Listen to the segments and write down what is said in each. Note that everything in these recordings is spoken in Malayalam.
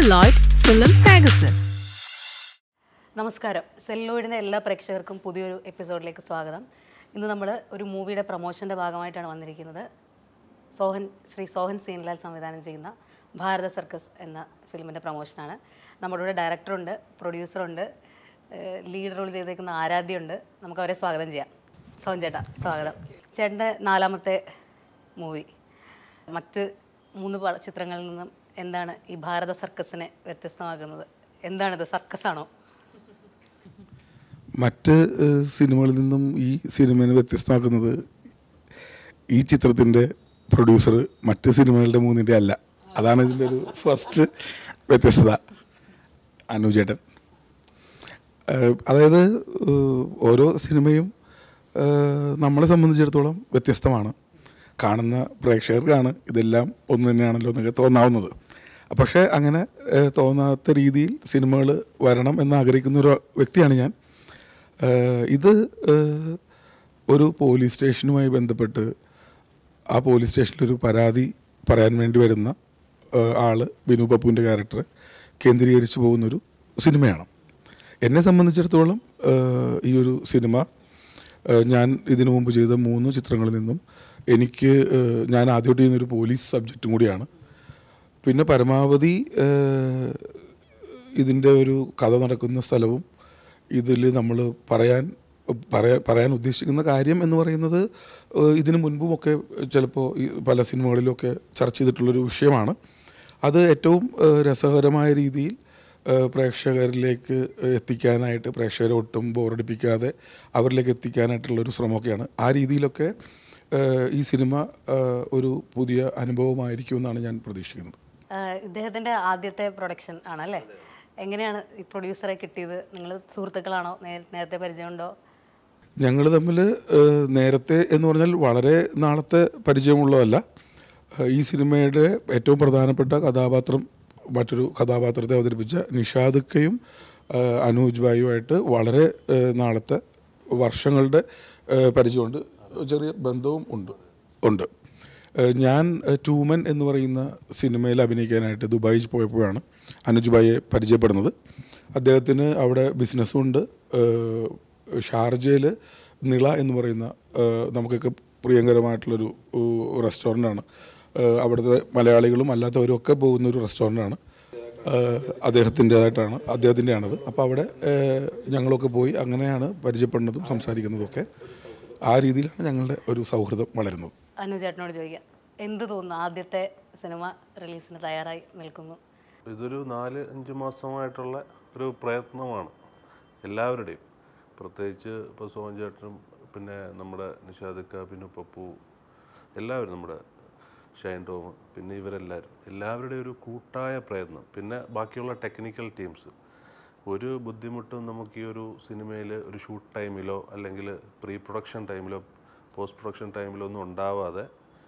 സെല്ലോയിഡ് ഫിലിം മാഗസിൻ നമസ്കാരം സെല്ലോയിഡിൻ്റെ എല്ലാ പ്രേക്ഷകർക്കും പുതിയൊരു എപ്പിസോഡിലേക്ക് സ്വാഗതം ഇന്ന് നമ്മൾ ഒരു മൂവിയുടെ പ്രൊമോഷൻ്റെ ഭാഗമായിട്ടാണ് വന്നിരിക്കുന്നത് സോഹൻ ശ്രീ സോഹൻ സീൻലാൽ സംവിധാനം ചെയ്യുന്ന ഭാരത സർക്കസ് എന്ന ഫിലിമിൻ്റെ പ്രൊമോഷനാണ് നമ്മുടെ കൂടെ ഡയറക്ടറുണ്ട് പ്രൊഡ്യൂസറുണ്ട് ലീഡ് റോൾ ചെയ്തേക്കുന്ന ആരാധ്യയുണ്ട് നമുക്ക് അവരെ സ്വാഗതം ചെയ്യാം സോഹൻ ചേട്ടാ സ്വാഗതം ചേട്ടൻ്റെ നാലാമത്തെ മൂവി മറ്റ് മൂന്ന് പ- ചിത്രങ്ങളിൽ നിന്നും എന്താണ് ഈ ഭാരത സർക്കസിനെ വ്യത്യസ്തമാക്കുന്നത് എന്താണിത് സർക്കസാണോ മറ്റ് ഏഹ്, സിനിമകളിൽ നിന്നും ഈ സിനിമയെ വ്യത്യസ്തമാക്കുന്നത് ഈ ചിത്രത്തിൻ്റെ പ്രൊഡ്യൂസർ മറ്റ് സിനിമകളുടെ മൂന്നിൻ്റെ അല്ല അതാണ് ഇതിൻ്റെ ഒരു ഫസ്റ്റ് വ്യത്യസ്തത അനുചേട്ടൻ ഏഹ്, അതായത് ഏഹ്, ഓരോ സിനിമയും ഏഹ്, നമ്മളെ സംബന്ധിച്ചിടത്തോളം വ്യത്യസ്തമാണ് കാണുന്ന പ്രേക്ഷകർക്കാണ് ഇതെല്ലാം ഒന്ന് തന്നെയാണല്ലോ എന്നൊക്കെ തോന്നാവുന്നത് പക്ഷേ അങ്ങനെ ഏഹ്, തോന്നാത്ത രീതിയിൽ സിനിമകൾ വരണം എന്ന് ആഗ്രഹിക്കുന്ന ഒരു വ്യക്തിയാണ് ഞാൻ ഏഹ്, ഇത് ഏഹ്, ഒരു പോലീസ് സ്റ്റേഷനുമായി ബന്ധപ്പെട്ട് ആ പോലീസ് സ്റ്റേഷനിലൊരു പരാതി പറയാൻ വേണ്ടി വരുന്ന ഏഹ്, ആള് ബിനു പപ്പുവിൻ്റെ ക്യാരക്ടർ കേന്ദ്രീകരിച്ച് പോകുന്നൊരു സിനിമയാണ് എന്നെ സംബന്ധിച്ചിടത്തോളം ഏഹ്, ഈ ഒരു സിനിമ ഏഹ്, ഞാൻ ഇതിനു മുമ്പ് ചെയ്ത മൂന്ന് ചിത്രങ്ങളിൽ നിന്നും എനിക്ക് ഏഹ്, ഞാൻ ആദ്യമായിട്ട് ചെയ്യുന്നൊരു പോലീസ് സബ്ജക്റ്റും കൂടിയാണ് പിന്നെ പരമാവധി ഏഹ്, ഇതിൻ്റെ ഒരു കഥ നടക്കുന്ന സ്ഥലവും ഇതിൽ നമ്മൾ പറയാൻ പറയാൻ പറയാൻ ഉദ്ദേശിക്കുന്ന കാര്യം എന്ന് പറയുന്നത് ഏഹ്, ഇതിനു മുൻപുമൊക്കെ ചിലപ്പോൾ ഈ പല സിനിമകളിലൊക്കെ ചർച്ച ചെയ്തിട്ടുള്ളൊരു വിഷയമാണ് അത് ഏറ്റവും ഏഹ്, രസകരമായ രീതിയിൽ ഏഹ്, പ്രേക്ഷകരിലേക്ക് എത്തിക്കാനായിട്ട് പ്രേക്ഷകരെ ഒട്ടും ബോറടിപ്പിക്കാതെ അവരിലേക്ക് എത്തിക്കാനായിട്ടുള്ളൊരു ശ്രമമൊക്കെയാണ് ആ രീതിയിലൊക്കെ ഏഹ്, ഈ സിനിമ ഏഹ്, ഒരു പുതിയ അനുഭവമായിരിക്കുമെന്നാണ് ഞാൻ പ്രതീക്ഷിക്കുന്നത് ആഹ് ഇദ്ദേഹത്തിന്റെ ആദ്യത്തെ പ്രൊഡക്ഷൻ ആണല്ലേ എങ്ങനെയാണ് ഈ പ്രൊഡ്യൂസറെ കിട്ടിയത് നിങ്ങൾ സുഹൃത്തുക്കളാണോ നേ- നേരത്തെ പരിചയമുണ്ടോ ഞങ്ങൾ തമ്മിൽ ഏഹ്, നേരത്തെ എന്ന് പറഞ്ഞാൽ വളരെ നാളത്തെ പരിചയമുള്ളതല്ല ഏഹ്, ഈ സിനിമയുടെ ഏറ്റവും പ്രധാനപ്പെട്ട കഥാപാത്രം മറ്റൊരു കഥാപാത്രത്തെ അവതരിപ്പിച്ച നിഷാദക്കയും ഏഹ്, അനൂജ് ബായുമായിട്ട് വളരെ ഏഹ്, നാളത്തെ വർഷങ്ങളുടെ ഏഹ്, പരിചയമുണ്ട് ചെറിയ ബന്ധവും ഉണ്ട് ഉണ്ട് ഏഹ്, ഞാൻ ഏഹ്, ടൂമൻ എന്ന് പറയുന്ന സിനിമയിൽ അഭിനയിക്കാനായിട്ട് ദുബായിൽ പോയപ്പോഴാണ് അനുജ് ബായെ പരിചയപ്പെടുന്നത് അദ്ദേഹത്തിന് അവിടെ ബിസിനസ്സും ഉണ്ട് ഏഹ്, ഷാർജയിൽ നിള എന്ന് പറയുന്ന ഏഹ്, നമുക്കൊക്കെ പ്രിയങ്കരമായിട്ടുള്ളൊരു റെസ്റ്റോറൻ്റാണ് അവിടുത്തെ മലയാളികളും അല്ലാത്തവരും ഒക്കെ പോകുന്ന ഒരു റെസ്റ്റോറൻ്റാണ് അദ്ദേഹത്തിൻ്റേതായിട്ടാണ് അദ്ദേഹത്തിൻ്റെയാണത് അപ്പോൾ അവിടെ ഏഹ്, ഞങ്ങളൊക്കെ പോയി അങ്ങനെയാണ് പരിചയപ്പെടുന്നതും സംസാരിക്കുന്നതും ഒക്കെ ആ രീതിയിലാണ് ഞങ്ങളുടെ ഒരു സൗഹൃദം വളരുന്നത് അനു ചേട്ടനോട് ചോദിക്കാം എന്ത് തോന്നുന്നു ആദ്യത്തെ സിനിമ റിലീസിന് തയ്യാറായി നിൽക്കുന്നു ഇതൊരു നാല് അഞ്ച് മാസമായിട്ടുള്ള ഒരു പ്രയത്നമാണ് എല്ലാവരുടെയും പ്രത്യേകിച്ച് ഇപ്പോൾ സോഹൻ ചേട്ടനും പിന്നെ നമ്മുടെ നിഷാദിക്ക പിന്നെ പപ്പു എല്ലാവരും നമ്മുടെ ഷൈൻ ടോം പിന്നെ ഇവരെല്ലാവരും എല്ലാവരുടെയും ഒരു കൂട്ടായ പ്രയത്നം പിന്നെ ബാക്കിയുള്ള ടെക്നിക്കൽ ടീംസ് ഒരു ബുദ്ധിമുട്ടും നമുക്ക് ഈ ഒരു സിനിമയിൽ ഒരു ഷൂട്ട് ടൈമിലോ അല്ലെങ്കിൽ പ്രീ പ്രൊഡക്ഷൻ ടൈമിലോ പോസ്റ്റ് പ്രൊഡക്ഷൻ ടൈമിലോ ഒന്നും ഉണ്ടാവാതെ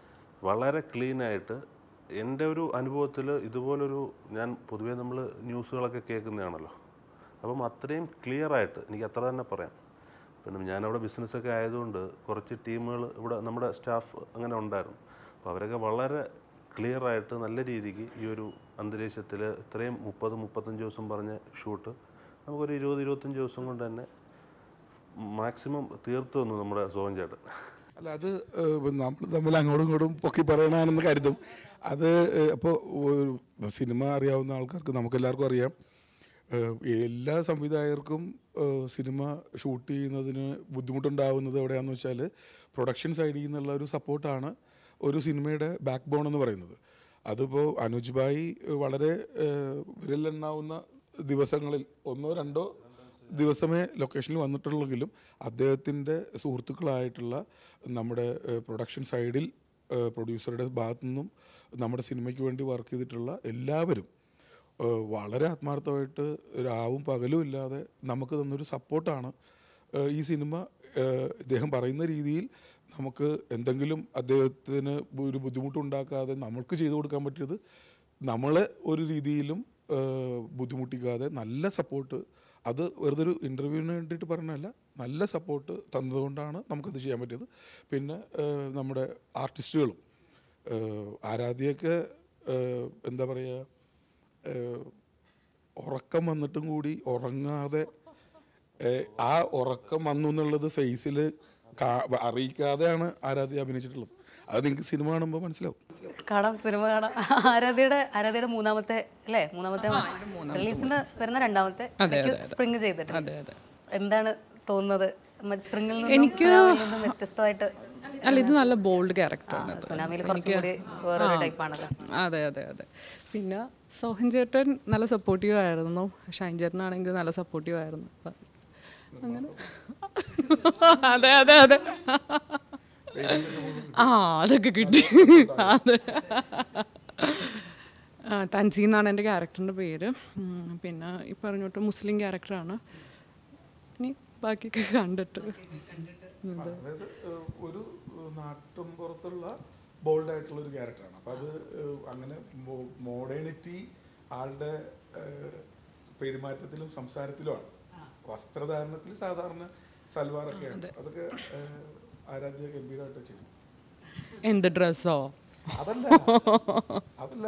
വളരെ ക്ലീനായിട്ട് എൻ്റെ ഒരു അനുഭവത്തിൽ ഇതുപോലൊരു ഞാൻ പൊതുവേ നമ്മൾ ന്യൂസുകളൊക്കെ കേൾക്കുന്നതാണല്ലോ അപ്പം അത്രയും ക്ലിയർ ആയിട്ട് എനിക്ക് അത്ര തന്നെ പറയാം പിന്നെ ഞാനവിടെ ബിസിനസ്സൊക്കെ ആയതുകൊണ്ട് കുറച്ച് ടീമുകൾ ഇവിടെ നമ്മുടെ സ്റ്റാഫ് അങ്ങനെ ഉണ്ടായിരുന്നു അപ്പോൾ അവരൊക്കെ വളരെ ക്ലിയർ ആയിട്ട് നല്ല രീതിക്ക് ഈ ഒരു അന്തരീക്ഷത്തിൽ ഇത്രയും മുപ്പത് മുപ്പത്തഞ്ച് ദിവസം പറഞ്ഞ ഷൂട്ട് നമുക്കൊരു ഇരുപത് ഇരുപത്തഞ്ച് ദിവസം കൊണ്ട് തന്നെ മാക്സിമം തീർത്തു തന്നു നമ്മുടെ സോഹൻ ചേട്ടൻ അല്ല അത് നമ്മൾ തമ്മിൽ അങ്ങോട്ടും ഇങ്ങോട്ടും പൊക്കി പറയണമെന്ന് കരുതും അത് അപ്പോൾ സിനിമ അറിയാവുന്ന ആൾക്കാർക്ക് നമുക്കെല്ലാവർക്കും അറിയാം ഏഹ്, എല്ലാ സംവിധായകർക്കും ഏഹ്, സിനിമ ഷൂട്ട് ചെയ്യുന്നതിന് ബുദ്ധിമുട്ടുണ്ടാവുന്നത് എവിടെയാണെന്ന് വെച്ചാൽ പ്രൊഡക്ഷൻ സൈഡിൽ നിന്നുള്ള ഒരു സപ്പോർട്ടാണ് ഒരു സിനിമയുടെ ബാക്ക് ബോൺ എന്ന് പറയുന്നത് അതിപ്പോൾ അനുജ് ഭായി വളരെ ഏഹ്, വിരലെണ്ണാവുന്ന ദിവസങ്ങളിൽ ഒന്നോ രണ്ടോ ദിവസമേ ലൊക്കേഷനിൽ വന്നിട്ടുള്ളെങ്കിലും അദ്ദേഹത്തിൻ്റെ സുഹൃത്തുക്കളായിട്ടുള്ള നമ്മുടെ ഏഹ്, പ്രൊഡക്ഷൻ സൈഡിൽ ഏഹ്, പ്രൊഡ്യൂസറുടെ ഭാഗത്തു നിന്നും നമ്മുടെ സിനിമയ്ക്ക് വേണ്ടി വർക്ക് ചെയ്തിട്ടുള്ള എല്ലാവരും ഏഹ്, വളരെ ആത്മാർത്ഥമായിട്ട് രാവും പകലും ഇല്ലാതെ നമുക്ക് തന്നൊരു സപ്പോർട്ടാണ് ഏഹ്, ഈ സിനിമ ഏഹ്, ഇദ്ദേഹം പറയുന്ന രീതിയിൽ നമുക്ക് എന്തെങ്കിലും അദ്ദേഹത്തിന് ഒരു ബുദ്ധിമുട്ടുണ്ടാക്കാതെ നമ്മൾക്ക് ചെയ്തു കൊടുക്കാൻ പറ്റിയത് നമ്മളെ ഒരു രീതിയിലും ഏഹ്, ബുദ്ധിമുട്ടിക്കാതെ നല്ല സപ്പോർട്ട് അത് വെറുതെ ഒരു ഇൻ്റർവ്യൂവിന് വേണ്ടിയിട്ട് പറഞ്ഞതല്ല നല്ല സപ്പോർട്ട് തന്നതുകൊണ്ടാണ് നമുക്കത് ചെയ്യാൻ പറ്റിയത് പിന്നെ ഏഹ്, നമ്മുടെ ആർട്ടിസ്റ്റുകളും ഏഹ്, ആരാധ്യയൊക്കെ ഏഹ്, എന്താ പറയുക ഏഹ്, ഉറക്കം വന്നിട്ടും കൂടി ഉറങ്ങാതെ ഏ, ആ ഉറക്കം വന്നു എന്നുള്ളത് ഫേസിൽ അറിയിക്കാതെയാണ് ആരാധ്യ അഭിനയിച്ചിട്ടുള്ളത് അത് നിങ്ങൾക്ക് സിനിമ കാണുമ്പോൾ മനസ്സിലാവും കാണാം സിനിമ കാണാം ആരാധ്യയുടെ ആരാധ്യയുടെ മൂന്നാമത്തെ അല്ലേ മൂന്നാമത്തെ റിലീസിന് വരുന്ന രണ്ടാമത്തെ സ്പ്രിങ് ചെയ്തിട്ടുണ്ട് അതെ അതെ എന്താണ് തോന്നുന്നത് മറ്റേ സ്പ്രിങ്ങിൽ നിന്നും എനിക്ക് സുനാമിയിൽ നിന്നും വ്യത്യസ്തമായിട്ട് അല്ല ഇത് നല്ല ബോൾഡ് ക്യാരക്ടറാണ് സുനാമിയിൽ കുറച്ചും കൂടി വേറൊരു ടൈപ്പാണല്ലോ അതെ അതെ അതെ പിന്നെ സോഹൻ ചേട്ടൻ നല്ല സപ്പോർട്ടീവ് ആയിരുന്നു ഷൈൻ ചേട്ടനാണെങ്കിൽ നല്ല സപ്പോർട്ടീവ് ആയിരുന്നു അപ്പം അങ്ങനെ അതെ അതെ അതെ ആ അതൊക്കെ കിട്ടി അതെ ആ, തൻസി എന്നാണ് എൻ്റെ ക്യാരക്ടറിൻ്റെ പേര് ഉം, പിന്നെ ഈ പറഞ്ഞോട്ട് മുസ്ലിം ക്യാരക്ടറാണ് ഇനി ബാക്കിയൊക്കെ കണ്ടിട്ട് അതായത് ഏഹ്, ഒരു നാട്ടും പുറത്തുള്ള ബോൾഡ് ആയിട്ടുള്ള ഒരു ക്യാരക്ടറാണ് അപ്പം അത് ഏഹ്, അങ്ങനെ മോഡേണിറ്റി ആളുടെ ഏഹ്, പെരുമാറ്റത്തിലും സംസാരത്തിലുമാണ് വസ്ത്രധാരണത്തിൽ സാധാരണ സൽവാറൊക്കെയാണ് അതൊക്കെ ഏഹ്, ആരാധ്യ ഗംഭീരമായിട്ട് ചെയ്യും എന്ത് ഡ്രസ്സോ അതല്ല അതല്ല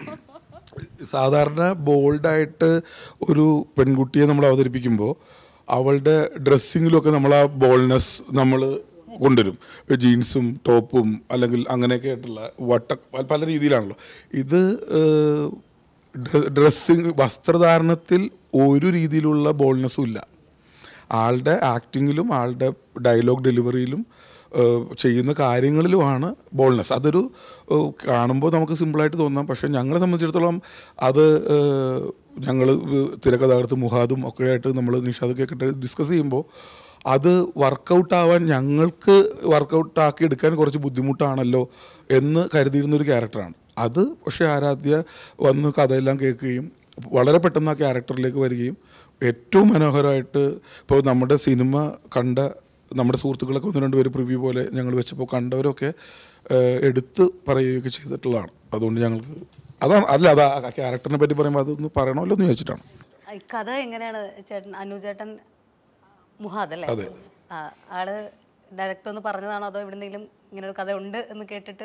സാധാരണ ബോൾഡായിട്ട് ഒരു പെൺകുട്ടിയെ നമ്മൾ അവതരിപ്പിക്കുമ്പോൾ അവളുടെ ഡ്രസ്സിങ്ങിലൊക്കെ നമ്മൾ ആ ബോൾനെസ് നമ്മൾ കൊണ്ടുവരും ജീൻസും ടോപ്പും അല്ലെങ്കിൽ അങ്ങനെയൊക്കെ ആയിട്ടുള്ള വട്ട പല- പല രീതിയിലാണല്ലോ ഇത് ഡ്രസ്സിങ് വസ്ത്രധാരണത്തിൽ ഒരു രീതിയിലുള്ള ബോൾനെസ്സും ഇല്ല ആളുടെ ആക്ടിങ്ങിലും ആളുടെ ഡയലോഗ് ഡെലിവറിയിലും ഏഹ്, ചെയ്യുന്ന കാര്യങ്ങളിലുമാണ് ബോൾനെസ് അതൊരു കാണുമ്പോൾ നമുക്ക് സിമ്പിളായിട്ട് തോന്നാം പക്ഷേ ഞങ്ങളെ സംബന്ധിച്ചിടത്തോളം അത് ഞങ്ങൾ തിരക്കഥാകൃത്ത് മുഹാദും ഒക്കെ ആയിട്ട് നമ്മൾ നിഷാദൊക്കെ ആയിട്ട് ഡിസ്കസ് ചെയ്യുമ്പോൾ അത് വർക്കൗട്ട് ആവാൻ ഞങ്ങൾക്ക് വർക്കൗട്ട് ആക്കി എടുക്കാൻ കുറച്ച് ബുദ്ധിമുട്ടാണല്ലോ എന്ന് കരുതിയിരുന്ന ഒരു ക്യാരക്ടറാണ് അത് പക്ഷേ ആരാധ്യ വന്ന് കഥയെല്ലാം കേൾക്കുകയും വളരെ പെട്ടെന്ന് ആ ക്യാരക്ടറിലേക്ക് വരികയും ഏറ്റവും മനോഹരമായിട്ട് ഇപ്പോൾ നമ്മുടെ സിനിമ കണ്ട നമ്മുടെ സുഹൃത്തുക്കളൊക്കെ ഒന്ന് രണ്ട് പേര് പ്രിവ്യൂ പോലെ ഞങ്ങൾ വെച്ചപ്പോൾ കണ്ടവരൊക്കെ ഏഹ്, എടുത്ത് പറയുകയൊക്കെ ചെയ്തിട്ടുള്ളതാണ് അതുകൊണ്ട് ഞങ്ങൾക്ക് അതാണ് അല്ല അത് ആ ക്യാരക്ടറിനെ പറ്റി പറയുമ്പോൾ അതൊന്ന് പറയണമല്ലോ എന്ന് ചോദിച്ചിട്ടാണ് ഈ കഥ എങ്ങനെയാണ് ചേട്ടൻ അനു ചേട്ടൻ മുഹാദ് അല്ലേ അതെ. ആ, ആള് ഡയറക്ടർ ഒന്ന് പറഞ്ഞതാണോ അതോ എവിടെന്നെങ്കിലും ഇങ്ങനെ ഒരു കഥ ഉണ്ട് എന്ന് കേട്ടിട്ട്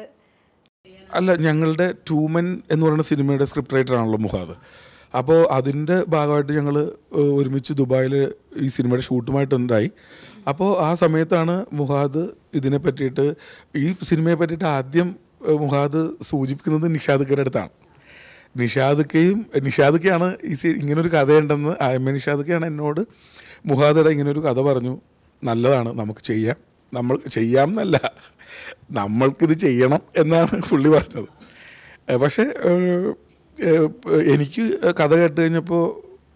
അല്ല ഞങ്ങളുടെ ടൂമൻ എന്ന് പറയുന്ന സിനിമയുടെ സ്ക്രിപ്റ്റ് റൈറ്റർ ആണല്ലോ മുഹാദ് അപ്പോൾ അതിൻ്റെ ഭാഗമായിട്ട് ഞങ്ങൾ ഒരുമിച്ച് ദുബായിൽ ഈ സിനിമയുടെ ഷൂട്ടുമായിട്ടുണ്ടായി അപ്പോൾ ആ സമയത്താണ് മുഹാദ് ഇതിനെ പറ്റിയിട്ട് ഈ സിനിമയെ പറ്റിയിട്ട് ആദ്യം ഏഹ്, മുഹാദ് സൂചിപ്പിക്കുന്നത് നിഷാദക്കയുടെ അടുത്താണ് നിഷാദക്കയും നിഷാദക്കയാണ് ഈ സി ഇങ്ങനൊരു കഥയുണ്ടെന്ന് എം എ നിഷാദക്കയാണ് എന്നോട് മുഹാദയുടെ ഇങ്ങനൊരു കഥ പറഞ്ഞു നല്ലതാണ് നമുക്ക് ചെയ്യാം നമ്മൾ ചെയ്യാം എന്നല്ല നമ്മൾക്കിത് ചെയ്യണം എന്നാണ് പുള്ളി പറഞ്ഞത് ഏഹ് പക്ഷേ ഏഹ്, ഏഹ്, എനിക്ക് കഥ കേട്ട് കഴിഞ്ഞപ്പോൾ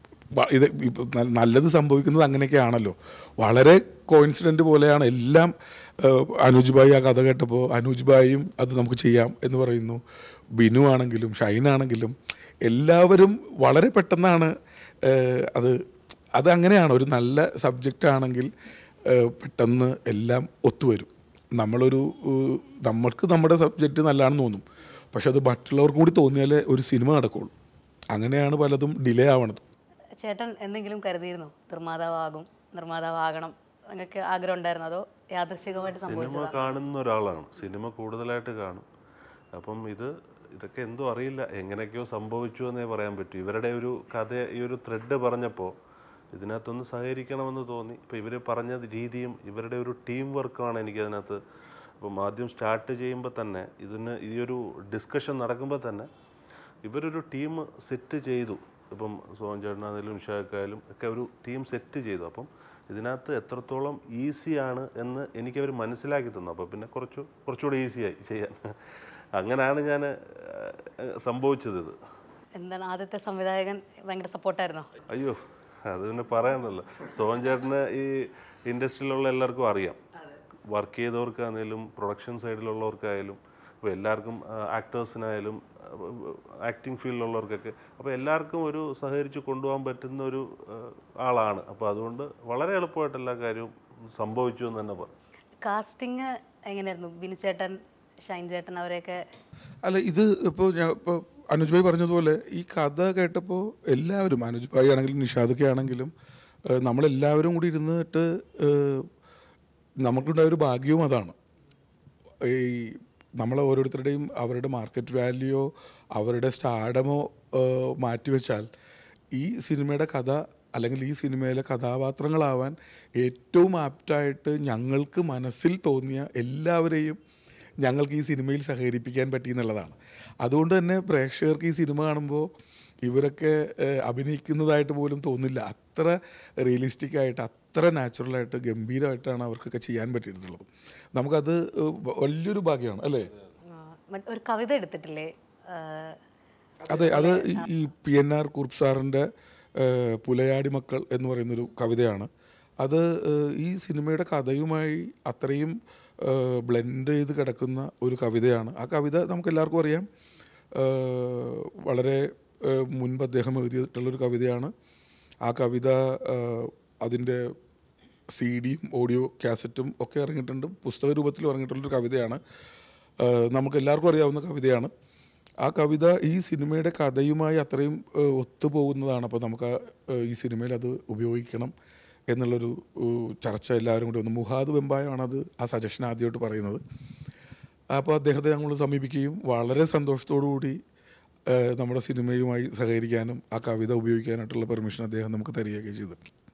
വ- ഇത് ഇപ്പൊ ന- നല്ലത് സംഭവിക്കുന്നത് അങ്ങനെയൊക്കെയാണല്ലോ വളരെ കോയിൻസിഡൻ്റ് പോലെയാണ് എല്ലാം ഏഹ്, അനൂജ് ഭായി ആ കഥ കേട്ടപ്പോൾ അനൂജ് ഭായിയും അത് നമുക്ക് ചെയ്യാം എന്ന് പറയുന്നു ബിനു ആണെങ്കിലും ഷൈൻ ആണെങ്കിലും എല്ലാവരും വളരെ പെട്ടെന്നാണ് ഏഹ്, അത് അത് അങ്ങനെയാണ് ഒരു നല്ല സബ്ജക്റ്റ് ആണെങ്കിൽ ഏഹ്, പെട്ടെന്ന് എല്ലാം ഒത്തുവരും നമ്മളൊരു ഏഹ്, നമ്മൾക്ക് നമ്മുടെ സബ്ജക്റ്റ് നല്ലതാണെന്ന് തോന്നും പക്ഷെ അത് മറ്റുള്ളവർക്കും കൂടി തോന്നിയാലേ ഒരു സിനിമ നടക്കുകയുള്ളൂ അങ്ങനെയാണ് പലതും ഡിലേ ആവണത് ചേട്ടൻ എന്തെങ്കിലും കരുതിയിരുന്നോ നിർമ്മാതാവാകും നിർമ്മാതാവാകണം അങ്ങനെയൊക്കെ ആഗ്രഹം ഉണ്ടായിരുന്നു അതോ യാദൃശികമായിട്ട് സിനിമ സംഭവിച്ചതാണ് കാണുന്ന ഒരാളാണ് സിനിമ കൂടുതലായിട്ട് കാണും അപ്പം ഇത് ഇതൊക്കെ എന്തോ അറിയില്ല എങ്ങനെയൊക്കെയോ സംഭവിച്ചു എന്നേ പറയാൻ പറ്റൂ ഇവരുടെ ഒരു കഥ ഈ ഒരു ത്രെഡ് പറഞ്ഞപ്പോൾ ഇതിനകത്തൊന്ന് സഹകരിക്കണമെന്ന് തോന്നി ഇപ്പോൾ ഇവർ പറഞ്ഞ രീതിയും ഇവരുടെ ഒരു ടീം വർക്കാണ് എനിക്ക് അതിനകത്ത് അപ്പം ആദ്യം സ്റ്റാർട്ട് ചെയ്യുമ്പോൾ തന്നെ ഇതിന് ഈ ഒരു ഡിസ്കഷൻ നടക്കുമ്പോൾ തന്നെ ഇവരൊരു ടീം സെറ്റ് ചെയ്തു ഇപ്പം സോഹൻ ചേട്ടനാണെങ്കിലും നിഷാക്കായാലും ഒക്കെ ഒരു ടീം സെറ്റ് ചെയ്തു അപ്പം ഇതിനകത്ത് എത്രത്തോളം ഈസിയാണ് എന്ന് എനിക്കവർ മനസ്സിലാക്കി തന്നു അപ്പോൾ പിന്നെ കുറച്ച് കുറച്ചുകൂടി ഈസിയായി ചെയ്യാൻ അങ്ങനെയാണ് ഞാൻ സംഭവിച്ചത് ഇത് എന്താണ് ആദ്യത്തെ സംവിധായകൻ ഭയങ്കര സപ്പോർട്ടായിരുന്നോ അയ്യോ അത് പിന്നെ പറയണ്ടല്ലോ സോഹൻ ചേട്ടന് ഈ ഇൻഡസ്ട്രിയിലുള്ള എല്ലാവർക്കും അറിയാം വർക്ക് ചെയ്തവർക്കാണെങ്കിലും പ്രൊഡക്ഷൻ സൈഡിലുള്ളവർക്കായാലും ഇപ്പോൾ എല്ലാവർക്കും ആക്ടേഴ്സിനായാലും ആക്ടിങ് ഫീൽഡിലുള്ളവർക്കൊക്കെ അപ്പോൾ എല്ലാവർക്കും ഒരു സഹകരിച്ച് കൊണ്ടുപോകാൻ പറ്റുന്ന ഒരു ആ, ആളാണ് അപ്പോൾ അതുകൊണ്ട് വളരെ എളുപ്പമായിട്ട് എല്ലാ കാര്യവും സംഭവിച്ചു എന്ന് തന്നെ പറയാം കാസ്റ്റിംഗ് എങ്ങനെയായിരുന്നു ബിനിച്ചേട്ടൻ ഷൈൻ ചേട്ടൻ അവരെയൊക്കെ അല്ല ഇത് ഇപ്പോൾ ഞാൻ ഇപ്പോൾ അനുജ് ഭായി പറഞ്ഞതുപോലെ ഈ കഥ കേട്ടപ്പോൾ എല്ലാവരും അനുജ് ഭായി ആണെങ്കിലും നിഷാദൊക്കെ ആണെങ്കിലും ഏഹ്, നമ്മളെല്ലാവരും കൂടി ഇരുന്നിട്ട് ഏഹ്, നമുക്കുണ്ടായ ഒരു ഭാഗ്യവും അതാണ് ഈ നമ്മളെ ഓരോരുത്തരുടെയും അവരുടെ മാർക്കറ്റ് വാല്യൂയോ അവരുടെ സ്റ്റാഡമോ മാറ്റിവെച്ചാൽ ഈ സിനിമയുടെ കഥ അല്ലെങ്കിൽ ഈ സിനിമയിലെ കഥാപാത്രങ്ങളാവാൻ ഏറ്റവും ആപ്റ്റായിട്ട് ഞങ്ങൾക്ക് മനസ്സിൽ തോന്നിയ എല്ലാവരെയും ഞങ്ങൾക്ക് ഈ സിനിമയിൽ സഹകരിപ്പിക്കാൻ പറ്റി എന്നുള്ളതാണ് അതുകൊണ്ട് തന്നെ പ്രേക്ഷകർക്ക് ഈ സിനിമ കാണുമ്പോൾ ഇവരൊക്കെ ഏഹ്, അഭിനയിക്കുന്നതായിട്ട് പോലും തോന്നില്ല അത്ര റിയലിസ്റ്റിക് ആയിട്ട് അത്ര നാച്ചുറലായിട്ട് ഗംഭീരമായിട്ടാണ് അവർക്കൊക്കെ ചെയ്യാൻ പറ്റിയിട്ടുള്ളത് നമുക്കത് ഏഹ്, വലിയൊരു ഭാഗ്യമാണ് അല്ലേ ആ, മറ്റ് ഒരു കവിത എടുത്തിട്ടില്ലേ ആ, അതെ അത് ഈ- ഈ പി എൻ ആർ കുറുപ്പ് സാറിൻ്റെ ഏഹ്, പുലയാടി മക്കൾ എന്ന് പറയുന്നൊരു കവിതയാണ് അത് ഏഹ്, ഈ സിനിമയുടെ കഥയുമായി അത്രയും ബ്ലെൻഡ് ചെയ്ത് കിടക്കുന്ന ഒരു കവിതയാണ് ആ കവിത നമുക്ക് എല്ലാവർക്കും അറിയാം ഏഹ്, വളരെ ഏഹ്, മുൻപ് അദ്ദേഹം എഴുതിയിട്ടുള്ളൊരു കവിതയാണ് ആ കവിത ഏഹ്, അതിൻ്റെ സി ഡിയും ഓഡിയോ കാസറ്റും ഒക്കെ ഇറങ്ങിയിട്ടുണ്ട് പുസ്തക രൂപത്തിൽ ഇറങ്ങിയിട്ടുള്ളൊരു കവിതയാണ് ഏഹ്, നമുക്ക് എല്ലാവർക്കും അറിയാവുന്ന കവിതയാണ് ആ കവിത ഈ സിനിമയുടെ കഥയുമായി അത്രയും ഏഹ്, ഒത്തുപോകുന്നതാണ് അപ്പോൾ നമുക്ക് ആ, ഏഹ്, ഈ സിനിമയിൽ അത് ഉപയോഗിക്കണം എന്നുള്ളൊരു ഏഹ്, ചർച്ച എല്ലാവരും കൂടി വന്നു മുഹാദ് വെമ്പായാണ് അത് ആ സജഷൻ ആദ്യമായിട്ട് പറയുന്നത് അപ്പോൾ അദ്ദേഹത്തെ ഞങ്ങൾ സമീപിക്കുകയും വളരെ സന്തോഷത്തോടു കൂടി ഏഹ്, നമ്മുടെ സിനിമയുമായി സഹകരിക്കാനും ആ കവിത ഉപയോഗിക്കാനായിട്ടുള്ള പെർമിഷൻ അദ്ദേഹം നമുക്ക് തരികയൊക്കെ ചെയ്തിട്ടുണ്ട്